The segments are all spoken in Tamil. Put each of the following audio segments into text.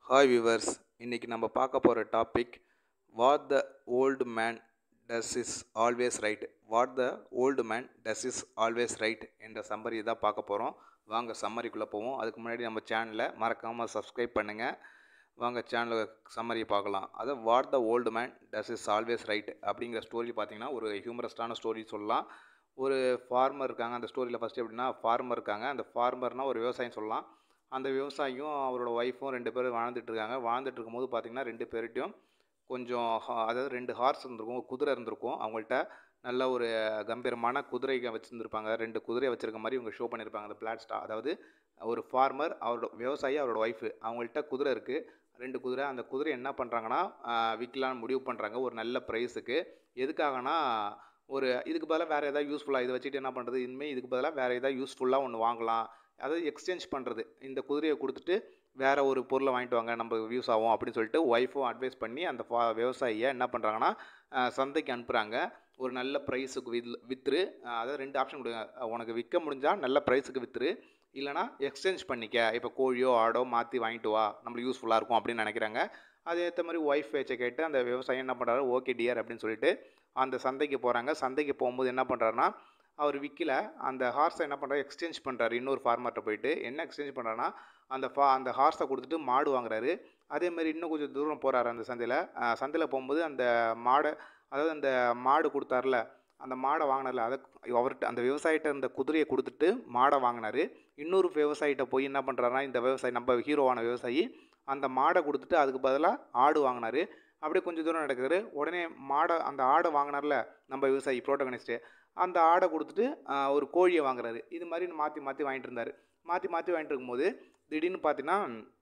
ஹாய் விவர்ஸ் இன்றைக்கி நம்ம பார்க்க போகிற topic what the old man does is always right what the old man does is always right என்ற சம்மரி தான் பார்க்க போகிறோம் வாங்க சம்மரிக்குள்ளே போவோம் அதுக்கு முன்னாடி நம்ம சேனலை மறக்காமல் சப்ஸ்கிரைப் பண்ணுங்கள் வாங்க சேனலில் சம்மரி பார்க்கலாம் அது what the old man does is always right அப்படிங்கிற ஸ்டோரி பார்த்தீங்கன்னா ஒரு ஹியூமரஸ்டான ஸ்டோரி சொல்லலாம் ஒரு ஃபார்மர் இருக்காங்க அந்த ஸ்டோரியில் ஃபஸ்ட்டு எப்படின்னா ஃபார்மர் இருக்காங்க அந்த ஃபார்மர்னால் ஒரு விவசாயம் சொல்லலாம் அந்த விவசாயியும் அவரோட ஒய்ஃபும் ரெண்டு பேரும் வாழ்ந்துட்டு இருக்காங்க வாழ்ந்துட்டு இருக்கும்போது பார்த்தீங்கன்னா ரெண்டு பேர்கிட்டையும் கொஞ்சம் ஹா- அதாவது ரெண்டு ஹார்ஸ் இருந்திருக்கும் ஒரு குதிரை இருந்திருக்கும் அவங்கள்ட்ட நல்ல ஒரு கம்பீரமான குதிரைங்க வச்சுருந்துருப்பாங்க ரெண்டு குதிரை வச்சிருக்க மாதிரி இவங்க ஷோ பண்ணியிருப்பாங்க அந்த பிளாட் ஸ்டா அதாவது ஒரு ஃபார்மர் அவரோட விவசாயி அவரோட ஒய்ஃபு அவங்கள்ட்ட குதிரை இருக்குது ரெண்டு குதிரை அந்த குதிரை என்ன பண்ணுறாங்கன்னா விற்கலான்னு முடிவு பண்ணுறாங்க ஒரு நல்ல ப்ரைஸுக்கு எதுக்காகனா ஒரு இதுக்கு பதிலாக வேறு ஏதாவது யூஸ்ஃபுல்லாக இதை வச்சுட்டு என்ன பண்ணுறது இனிமேல் இதுக்கு பதிலாக வேறு ஏதாவது யூஸ்ஃபுல்லாக ஒன்று வாங்கலாம் அதாவது எக்ஸ்சேஞ்ச் பண்ணுறது இந்த குதிரையை கொடுத்துட்டு வேற ஒரு பொருளை வாங்கிட்டு வாங்க நம்ம யூஸ் ஆகும் அப்படின்னு சொல்லிட்டு ஒய்ஃபும் அட்வைஸ் பண்ணி அந்த ஃபா விவசாயியை என்ன பண்ணுறாங்கன்னா சந்தைக்கு அனுப்புகிறாங்க ஒரு நல்ல ப்ரைஸுக்கு வித் விற்றுரு அதாவது ரெண்டு ஆப்ஷன் கொடுங்க அஹ் உனக்கு விற்க முடிஞ்சால் நல்ல ப்ரைஸுக்கு விற்றுரு இல்லைனா எக்ஸ்சேஞ்ச் பண்ணிக்க இப்போ கோழியோ ஆடோ மாற்றி வாங்கிட்டு வா நம்மளுக்கு யூஸ்ஃபுல்லாக இருக்கும் அப்படின்னு நினைக்கிறாங்க அது ஏற்ற மாதிரி ஒய்ஃப் பேச்சை கேட்டு அந்த விவசாயி என்ன பண்ணுறாரு ஓகே டியர் அப்படின்னு சொல்லிட்டு அந்த சந்தைக்கு போகிறாங்க சந்தைக்கு போகும்போது என்ன பண்ணுறாருன்னா அவர் விற்கல அந்த ஹார்ஸை என்ன பண்ணுறாரு எக்ஸ்சேஞ்ச் பண்ணுறாரு இன்னொரு ஃபார்மர்கிட்ட போயிட்டு என்ன எக்ஸ்சேஞ்ச் பண்ணுறாருன்னா அந்த ஃபா அந்த ஹார்ஸை கொடுத்துட்டு மாடு வாங்குறாரு அதே மாதிரி இன்னும் கொஞ்சம் தூரம் போகிறாரு அந்த சந்தையில் சந்தையில் போகும்போது அந்த மாடை அதாவது அந்த மாடு கொடுத்தாருல அந்த மாடை வாங்கினார்ல அதை அவர்கிட்ட அந்த விவசாயிட்ட அந்த குதிரையை கொடுத்துட்டு மாடை வாங்கினாரு இன்னொரு விவசாயிட்ட போய் என்ன பண்ணுறாருன்னா இந்த விவசாயி நம்ம ஹீரோவான விவசாயி அந்த மாடை கொடுத்துட்டு அதுக்கு பதிலாக ஆடு வாங்கினாரு அப்படியே கொஞ்சம் தூரம் நடக்குறாரு உடனே மாடை அந்த ஆடை வாங்கினார்ல நம்ம விவசாயி ப்ரோட்டகனிஸ்ட்டு அந்த ஆடை கொடுத்துட்டு ஆஹ், ஒரு கோழியை வாங்குறாரு இது மாதிரி மாற்றி மாற்றி வாங்கிட்டு இருந்தார் மாற்றி மாற்றி வாங்கிட்டு இருக்கும்போது திடீர்னு பார்த்தீங்கன்னா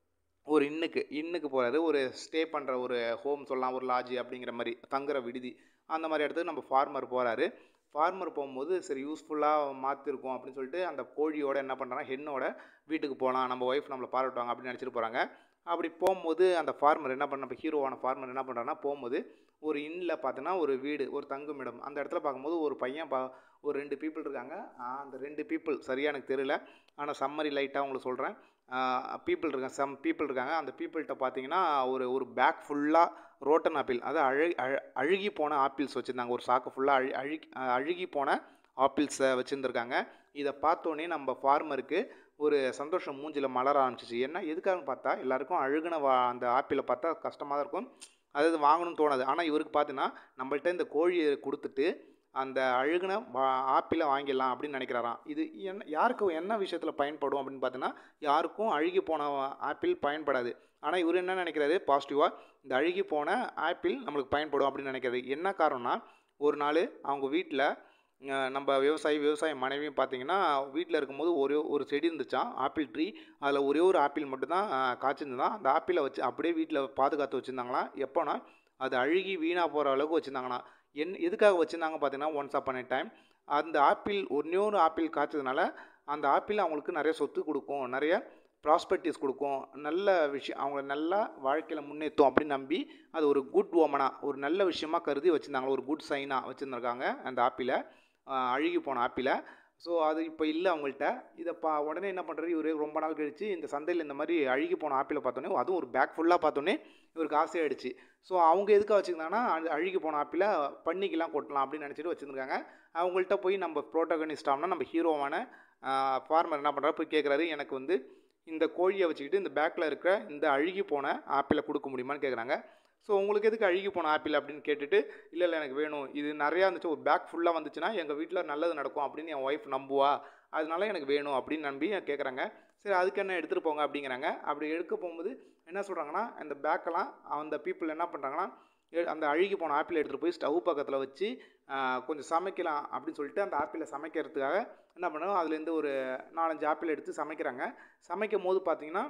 ஒரு இன்னுக்கு இன்னுக்கு போகிறாரு ஒரு ஸ்டே பண்ணுற ஒரு ஹோம் சொல்லலாம் ஒரு லாட்ஜ் அப்படிங்கிற மாதிரி தங்குற விடுதி அந்த மாதிரி இடத்துக்கு நம்ம ஃபார்மர் போகிறாரு ஃபார்மர் போகும்போது சரி யூஸ்ஃபுல்லாக மாற்றிருக்கோம் அப்படின்னு சொல்லிட்டு அந்த கோழியோட என்ன பண்ணுறாங்கன்னா ஹென்னோட வீட்டுக்கு போகலாம் நம்ம ஒய்ஃப் நம்மளை பாராட்டுவாங்க அப்படின்னு நினச்சிட்டு போகிறாங்க அப்படி போகும்போது அந்த ஃபார்மர் என்ன பண்ண நம்ம ஹீரோவான ஃபார்மர் என்ன பண்ணுறாருன்னா போகும்போது ஒரு இன்னில் பார்த்தோன்னா ஒரு வீடு ஒரு தங்குமிடம் அந்த இடத்துல பார்க்கும்போது ஒரு பையன் பா ஒரு ரெண்டு பீப்புள் இருக்காங்க ஆஹ் அந்த ரெண்டு பீப்புள் சரியாக எனக்கு தெரியல ஆனால் சம்மரி லைட்டாக உங்களுக்கு சொல்கிறேன் பீப்புள் இருக்காங்க சம் பீப்புள் இருக்காங்க அந்த பீப்புள்கிட்ட பார்த்தீங்கன்னா ஒரு ஒரு பேக் ஃபுல்லாக ரோட்டன் ஆப்பிள் அது அழகி அழ- அழுகி போன ஆப்பிள்ஸ் வச்சுருந்தாங்க ஒரு சாக்கு ஃபுல்லாக அழு அழுகி அஹ் அழுகி போன ஆப்பிள்ஸை வச்சுருந்துருக்காங்க இதை பார்த்தோன்னே நம்ம ஃபார்மருக்கு ஒரு சந்தோஷம் மூஞ்சில் மலர ஆரம்பிச்சிச்சு என்ன எதுக்காகன்னு பார்த்தா எல்லாருக்கும் அழுகுன வா அந்த ஆப்பிளை பார்த்தா கஷ்டமாக தான் இருக்கும் அதாவது வாங்கணும்னு தோணாது ஆனால் இவருக்கு பார்த்தீங்கன்னா நம்மள்ட்ட இந்த கோழியை கொடுத்துட்டு அந்த அழுகுன வா ஆப்பிளை வாங்கிடலாம் அப்படின்னு நினைக்கிறாராம் இது என்ன யாருக்கு என்ன விஷயத்தில் பயன்படும் அப்படின்னு பார்த்தீங்கன்னா யாருக்கும் அழுகி போன ஆப்பிள் பயன்படாது ஆனால் இவர் என்ன நினைக்கிறாரு பாசிட்டிவாக இந்த அழுகி போன ஆப்பிள் நம்மளுக்கு பயன்படும் அப்படின்னு நினைக்கிறாரு என்ன காரணம்னா ஒரு நாள் அவங்க வீட்டில் நம்ம விவசாயி விவசாய மனைவியும் பார்த்தீங்கன்னா வீட்டில் இருக்கும்போது ஒரே ஒரு செடி இருந்துச்சாம் ஆப்பிள் ட்ரீ அதில் ஒரே ஒரு ஆப்பிள் மட்டும்தான் காய்ச்சிருந்துதான் அந்த ஆப்பிளை வச்சு அப்படியே வீட்டில் பாதுகாத்து வச்சுருந்தாங்களாம் எப்போனா அது அழுகி வீணாக போகிற அளவுக்கு வச்சுருந்தாங்களாம் என் எதுக்காக வச்சுருந்தாங்க பார்த்தீங்கன்னா ஒன்ஸ் அப்பான் a டைம் அந்த ஆப்பிள் ஒன்றே ஒரு ஆப்பிள் காய்ச்சதுனால அந்த ஆப்பிள் அவங்களுக்கு நிறைய சொத்து கொடுக்கும் நிறைய ப்ராஸ்பெக்டிஸ் கொடுக்கும் நல்ல விஷயம் அவங்கள நல்லா வாழ்க்கையில் முன்னேற்றும் அப்படின்னு நம்பி அது ஒரு குட் ஓமனாக ஒரு நல்ல விஷயமா கருதி வச்சுருந்தாங்க ஒரு குட் சைனாக வச்சுருந்துருக்காங்க அந்த ஆப்பிளை ஆஹ் அழுகி போன ஆப்பிளை ஸோ அது இப்போ இல்லை அவங்கள்ட்ட இதை பா உடனே என்ன பண்ணுறாரு இவர் ரொம்ப நாள் கழிச்சு இந்த சந்தையில் இந்த மாதிரி அழுகி போன ஆப்பிளை பார்த்தோன்னே அதுவும் ஒரு பேக் ஃபுல்லாக பார்த்தோன்னே இவருக்கு ஆசையாயிடுச்சு ஸோ அவங்க எதுக்காக வச்சுருந்தாங்கன்னா அது அழுகி போன ஆப்பிளை பண்ணிக்கலாம் கொட்டலாம் அப்படின்னு நினச்சிட்டு வச்சுருந்துருக்காங்க அவங்கள்ட்ட போய் நம்ம ப்ரோட்டகனிஸ்டாம்னா நம்ம ஹீரோவான ஃபார்மர் என்ன பண்ணுறாரு போய் கேட்குறாரு எனக்கு வந்து இந்த கோழியை வச்சுக்கிட்டு இந்த பேக்கில் இருக்கிற இந்த அழுகி போன ஆப்பிளை கொடுக்க முடியுமான்னு கேட்குறாங்க ஸோ உங்களுக்கு எதுக்கு அழுகி போன ஆப்பிள் அப்படின்னு கேட்டுட்டு இல்லை இல்லை எனக்கு வேணும் இது நிறையா இருந்துச்சு ஒரு பேக் ஃபுல்லாக வந்துச்சுன்னா எங்கள் வீட்டில் நல்லது நடக்கும் அப்படின்னு என் ஒய்ஃப் நம்புவா அதனால எனக்கு வேணும் அப்படின்னு நம்பி கேட்குறாங்க சரி அதுக்கு என்ன எடுத்துகிட்டு போங்க அப்படிங்கிறாங்க அப்படி எடுக்க போகும்போது என்ன சொல்கிறாங்கன்னா அந்த பேக்கெல்லாம் அந்த பீப்புள் என்ன பண்ணுறாங்கன்னா எ- அந்த அழுகி போன ஆப்பிளை எடுத்துகிட்டு போய் ஸ்டவ் பக்கத்தில் வச்சு ஆஹ், கொஞ்சம் சமைக்கலாம் அப்படின்னு சொல்லிட்டு அந்த ஆப்பிளை சமைக்கிறதுக்காக என்ன பண்ணாங்க அதுலேருந்து ஒரு நாலஞ்சு ஆப்பிள் எடுத்து சமைக்கிறாங்க சமைக்கும் போது பார்த்தீங்கன்னா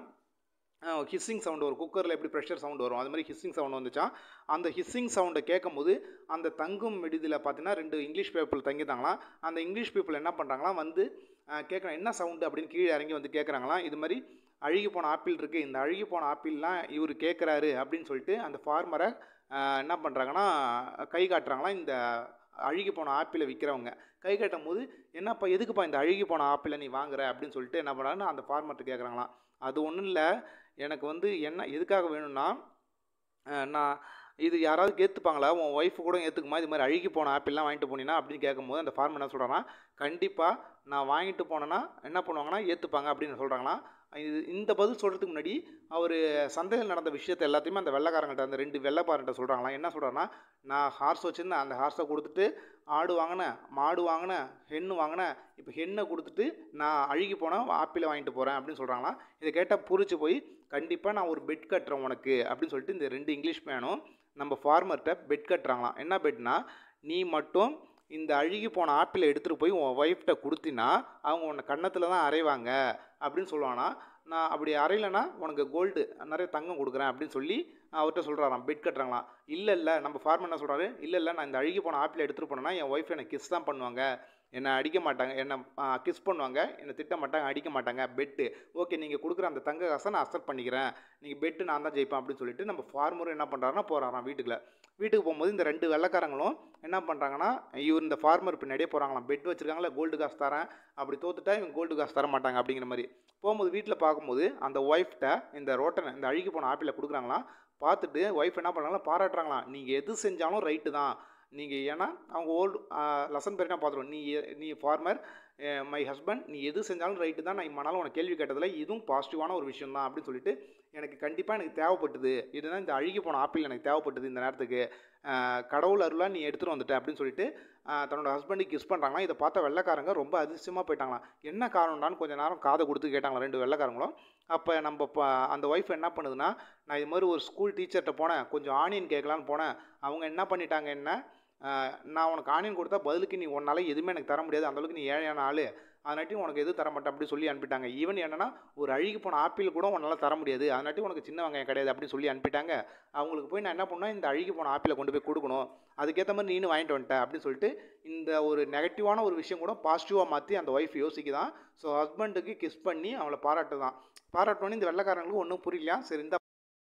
ஹிஸ்ஸிங் சவுண்ட் வரும் குக்கரில் எப்படி ப்ரெஷர் சவுண்ட் வரும் அது மாதிரி ஹிஸ்ஸிங் சவுண்ட் வந்துச்சான் அந்த ஹிஸ்ஸிங் சவுண்டை கேட்கும்போது அந்த தங்கும் விடுதியில் பார்த்தீங்கன்னா ரெண்டு இங்கிலீஷ் பீப்புள் தங்கியிருந்தாங்களாம் அந்த இங்கிலீஷ் பீப்புள் என்ன பண்ணுறாங்களாம் வந்து கேட்குறேன் என்ன சவுண்டு அப்படின்னு கீழே இறங்கி வந்து கேட்குறாங்களாம் இது மாதிரி அழுகி போன ஆப்பிள் இருக்குது இந்த அழுகி போன ஆப்பிள்லாம் இவர் கேட்குறாரு அப்படின்னு சொல்லிட்டு அந்த ஃபார்மரை என்ன பண்ணுறாங்கன்னா கை காட்டுறாங்களாம் இந்த அழுகி போன ஆப்பிளை விற்கிறவங்க கை கட்டும் போது என்னப்பா எதுக்குப்பா இந்த அழுகி போன ஆப்பிளை நீ வாங்குற அப்படின்னு சொல்லிட்டு என்ன பண்ணுறாங்கன்னா அந்த ஃபார்மர்கிட்ட கேட்குறாங்களாம் அது ஒன்றும் இல்லை எனக்கு வந்து என்ன எதுக்காக வேணும்னா அஹ், நான் இது யாராவது ஏற்றுப்பாங்களா உன் ஒய்ஃபு கூட ஏற்றுக்குமா இது மாதிரி அழுகி போன ஆப்பிள்லாம் வாங்கிட்டு போனீங்கன்னா அப்படின்னு கேட்கும்போது அந்த ஃபார்ம் என்ன சொல்கிறாங்கன்னா கண்டிப்பாக நான் வாங்கிட்டு போனேன்னா என்ன பண்ணுவாங்கன்னா ஏற்றுப்பாங்க அப்படின்னு சொல்கிறாங்களாம் இது இந்த பதில் சொல்கிறதுக்கு முன்னாடி அவர் சந்தையில் நடந்த விஷயத்தை எல்லாத்தையுமே அந்த வெள்ளைக்காரங்கள்ட்ட அந்த ரெண்டு வெள்ளைப்பாரன்ட்ட சொல்கிறாங்களாம் என்ன சொல்கிறாங்கன்னா நான் ஹார்ஸ் வச்சுருந்தேன் அந்த ஹார்ஸை கொடுத்துட்டு ஆடு வாங்கினேன் மாடு வாங்கினேன் ஹென்னு வாங்கினேன் இப்போ ஹென்னை கொடுத்துட்டு நான் அழுகி போனால் ஆப்பிளை வாங்கிட்டு போகிறேன் அப்படின்னு சொல்கிறாங்களாம் இதை கேட்டால் புரிச்சு போய் கண்டிப்பாக நான் ஒரு பெட் கட்டுறேன் உனக்கு அப்படின்னு சொல்லிட்டு இந்த ரெண்டு இங்கிலீஷ் மேனும் நம்ம ஃபார்மர்கிட்ட பெட் கட்டுறாங்களாம் என்ன பெட்னா நீ மட்டும் இந்த அழுகி போன ஆப்பிளை எடுத்துகிட்டு போய் உன் ஒய்ஃப்ட்ட கொடுத்தினா அவங்க உன்னை கன்னத்தில் தான் அரைவாங்க அப்படின்னு சொல்லுவானா நான் அப்படி அரையலைன்னா உனக்கு கோல்டு நிறைய தங்கம் கொடுக்குறேன் அப்படின்னு சொல்லி அவர்கிட்ட சொல்கிறாராம் பெட் கட்டுறாங்களாம் இல்லை இல்லை நம்ம ஃபார்மர் என்ன சொல்கிறாரு இல்லை இல்லை நான் இந்த அழுகி போன ஆப்பிளை எடுத்துகிட்டு போனேன்னா என் ஒய்ஃப் என்னை கிஸ் தான் பண்ணுவாங்க என்னை அடிக்க மாட்டாங்க என்னை கிஸ் பண்ணுவாங்க என்னை திட்ட மாட்டாங்க அடிக்க மாட்டாங்க பெட்டு ஓகே நீங்கள் கொடுக்குற அந்த தங்க காசை நான் அக்செப்ட் பண்ணிக்கிறேன் நீங்கள் பெட்டு நான் தான் ஜெயிப்பேன் அப்படின்னு சொல்லிட்டு நம்ம ஃபார்மரும் என்ன பண்ணுறாருன்னா போகிறாராம் வீட்டுக்குள்ள வீட்டுக்கு போகும்போது இந்த ரெண்டு வெள்ளைக்காரங்களும் என்ன பண்ணுறாங்கன்னா இவர் இந்த ஃபார்மர் பின்னாடியே போகிறாங்களாம் பெட் வச்சுருக்காங்களா கோல்டு காசு தரேன் அப்படி தோத்துட்டா இவங்க கோல்டு காசு தர மாட்டாங்க அப்படிங்கிற மாதிரி போகும்போது வீட்டில் பார்க்கும்போது அந்த ஒய்ஃப்ட்ட இந்த ரோட்டனை இந்த அழுகி போன ஆப்பிளை கொடுக்குறாங்களாம் பார்த்துட்டு ஒய்ஃப் என்ன பண்ணுறாங்களா பாராட்டுறாங்களாம் நீங்கள் எது செஞ்சாலும் ரைட்டு தான் நீங்கள் ஏன்னா அவங்க ஓல்டு லெசன் பேர் என்ன பார்த்துருவோம் நீ எ- நீ ஃபார்மர் மை ஹஸ்பண்ட் நீ எது செஞ்சாலும் ரைட்டு தான் நான் இம்மனாலும் உனக்கு கேள்வி கேட்டதில் இதுவும் பாசிட்டிவான ஒரு விஷயம் தான் அப்படின்னு சொல்லிட்டு எனக்கு கண்டிப்பாக எனக்கு தேவைப்பட்டது இதுதான் இந்த அழுகி போன ஆப்பிள் எனக்கு தேவைப்பட்டது இந்த நேரத்துக்கு அஹ், கடவுள் அருளாக நீ எடுத்துகிட்டு வந்துட்ட அப்படின்னு சொல்லிட்டு அஹ், தன்னோட ஹஸ்பண்டுக்கு கிஸ் பண்ணுறாங்களா இதை பார்த்த வெள்ளைக்காரங்க ரொம்ப அதிர்ஷ்டமாக போயிட்டாங்களாம் என்ன காரணம்டான்னு கொஞ்சம் நேரம் காதை கொடுத்து கேட்டாங்களா ரெண்டு வெள்ளைக்காரங்களும் அப்போ நம்ம ப அந்த ஒய்ஃப் என்ன பண்ணுதுன்னா நான் இது மாதிரி ஒரு ஸ்கூல் டீச்சர்கிட்ட போனேன் கொஞ்சம் ஆனியன் கேட்கலான்னு போனேன் அவங்க என்ன பண்ணிட்டாங்க என்ன ஆஹ் நான் உனக்கு ஆனியன் கொடுத்தா பதிலுக்கு நீ உன்னால் எதுவுமே எனக்கு தர முடியாது அந்த அளவுக்கு நீ ஏழையான ஆள் அதனாட்டி உனக்கு எதுவும் தர மாட்டேன் அப்படி சொல்லி அனுப்பிட்டாங்க ஈவன் என்னன்னா ஒரு அழுகி போன ஆப்பிள் கூட உன்னால் தர முடியாது அதனாட்டி உனக்கு சின்ன வெங்காயம் கிடையாது அப்படின்னு சொல்லி அனுப்பிட்டாங்க அவங்களுக்கு போய் நான் என்ன பண்ணேன் இந்த அழுகி போன ஆப்பிளை கொண்டு போய் கொடுக்கணும் அதுக்கேற்ற மாதிரி நீனு வாங்கிட்டு வந்துட்ட அப்படின்னு சொல்லிட்டு இந்த ஒரு நெகட்டிவான ஒரு விஷயம் கூட பாசிட்டிவாக மாற்றி அந்த ஒய்ஃப் யோசிக்குதான் ஸோ ஹஸ்பண்டுக்கு கிஸ் பண்ணி அவளை பாராட்டுதான் பாராட்டோன்னே இந்த வெள்ளைக்காரங்களுக்கு ஒன்றும் புரியலையா சரி இந்த